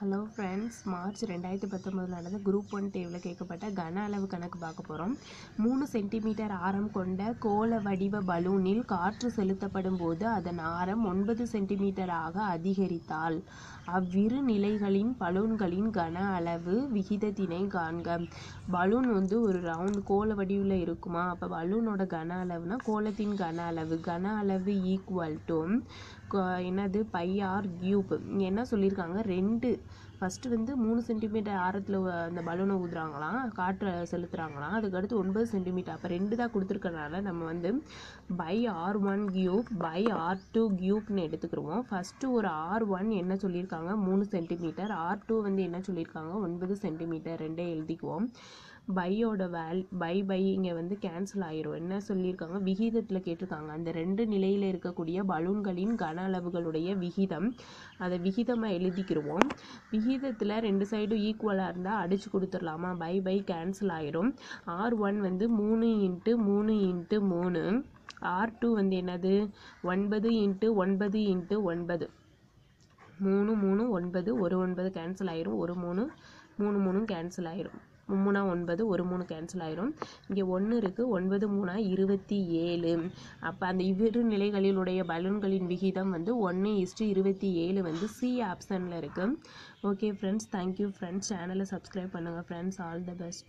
hello friends March ரெண்டாயிரத்தி பத்தொம்போதில் நடந்த குரூப் ஒன் தேர்வில் கேட்கப்பட்ட கன அளவு கணக்கு பார்க்க போகிறோம் மூணு சென்டிமீட்டர் ஆரம் கொண்ட கோள வடிவ பலூனில் காற்று செலுத்தப்படும் போது அதன் ஆரம் ஒன்பது சென்டிமீட்டராக அதிகரித்தால் அவ்விரு நிலைகளின் பலூன்களின் கன அளவு விகிதத்தினை காண்க பலூன் வந்து ஒரு ரவுண்ட் கோள வடிவில் இருக்குமா அப்போ பலூனோட கன அளவுனா கோளத்தின் கன அளவு கன அளவு ஈக்குவல் டு என்னது பை ஆர் கியூப் இங்கே என்ன சொல்லியிருக்காங்க ரெண்டு ஃபஸ்ட்டு வந்து மூணு சென்டிமீட்டர் ஆரத்தில் அந்த பலூனை ஊதுறாங்களாம் காற்றை செலுத்துகிறாங்களாம் அதுக்கடுத்து ஒன்பது சென்டிமீட்டர் அப்போ ரெண்டு தான் கொடுத்துருக்கறனால நம்ம வந்து pi r one cube pi r two கியூப்னு எடுத்துக்கிடுவோம் ஃபஸ்ட்டு ஒரு ஆர் ஒன் என்ன சொல்லியிருக்காங்க மூணு சென்டிமீட்டர் ஆர் டூ வந்து என்ன சொல்லியிருக்காங்க ஒன்பது சென்டிமீட்டர் ரெண்டே எழுதிக்குவோம் பையோட வேல் பை பை இங்கே வந்து கேன்சல் ஆயிரும் என்ன சொல்லியிருக்காங்க விகிதத்தில் கேட்டிருக்காங்க அந்த ரெண்டு நிலையில் இருக்கக்கூடிய பலூன்களின் கன அளவுகளுடைய விகிதம் அதை விகிதமாக எழுதிக்கிடுவோம் விகிதத்தில் ரெண்டு சைடும் ஈக்குவலாக இருந்தால் அடித்து கொடுத்துடலாமா பை பை கேன்சல் ஆயிரும் ஆர் ஒன் வந்து மூணு இன்ட்டு மூணு இன்ட்டு மூணு ஆர் டூ வந்து என்னது ஒன்பது இன்ட்டு ஒன்பது இன்ட்டு ஒன்பது மூணு மூணு ஒன்பது ஒரு ஒன்பது கேன்சல் ஆயிரும் ஒரு மூணு மூணு மூணும் கேன்சல் ஆயிரும் மூணா ஒன்பது ஒரு மூணு கேன்சல் ஆயிரும் இங்கே ஒன்று இருக்குது ஒன்பது மூணா இருபத்தி ஏழு அப்போ அந்த இவ்விரு நிலைகளிலுடைய பலூன்களின் விகிதம் வந்து ஒன்று இஸ்ட்டு இருபத்தி ஏழு வந்து சி ஆப்ஷனில் இருக்குது ஓகே ஃப்ரெண்ட்ஸ் தேங்க்யூ ஃப்ரெண்ட்ஸ் சேனலை சப்ஸ்கிரைப் பண்ணுங்கள் ஃப்ரெண்ட்ஸ் ஆல் த பெஸ்ட்